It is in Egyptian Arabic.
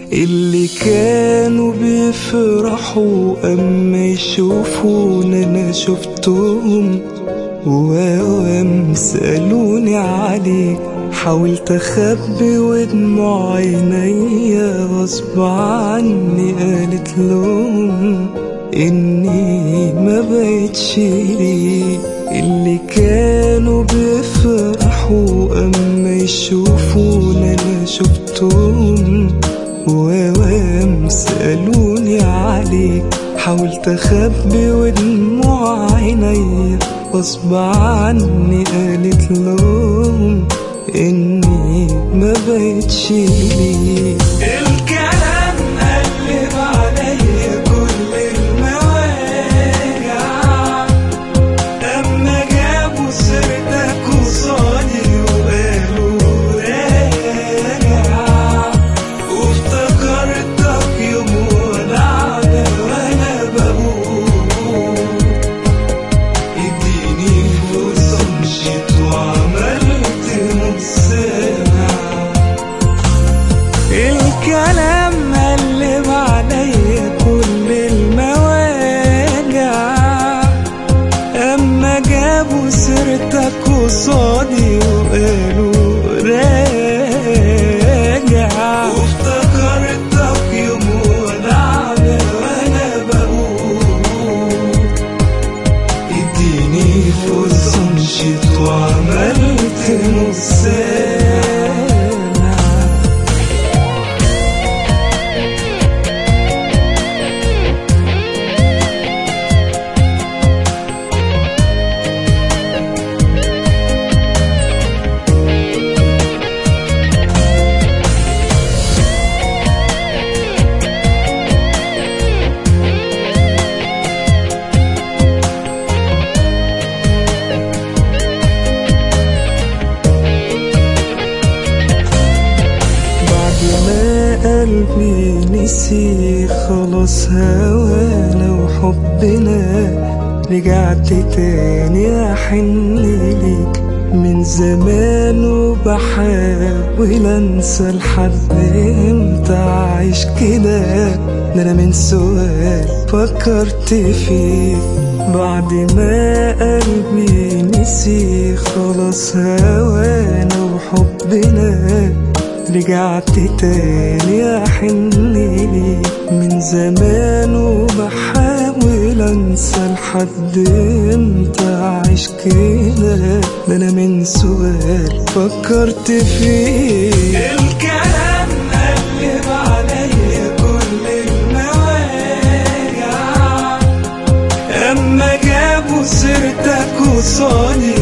اللي كانوا بيفرحوا أما يشوفونا أنا شفتهم وأوام سألوني عليك حاولت أخبي ودموع عينيا غصب عني قالت لهم إني ما بقتش ليك اللي كانوا بيفرحوا أما يشوفونا أنا شفتهم وأوام سألوني عليك حاولت أخبي ودموع عينيا غصب عني قالت لهم إني ما بقتش ليك الكلام قلب عليا كل المواجع أما جابوا سيرتك قصادي وقالوا راجع وافتكرتك يوم ودعنا وأنا بقول اديني فرصة مشيت وعملت متسامع الكلام قلب عليا كل المواجع أما جابوا سيرتك قصادي وقالوا راجع وافتكرتك يوم ودعنا وأنا بقول اديني فرصة مشيت وعملت مسامع بعد ما قلبي نسي خلاص هوانا وحبنا رجعت تاني أحن ليك من زمان وبحاول انسى لحد امتى عايش كده ده انا من سؤال فكرت فيك بعد ما قلبي نسي خلاص هوانا وحبنا رجعت تاني أحن ليك من زمان وبحاول أنسى لحد امتى عايش كده ده أنا من سؤال فكرت فيه الكلام قلب عليا كل المواجع أما جابوا سيرتك قصادي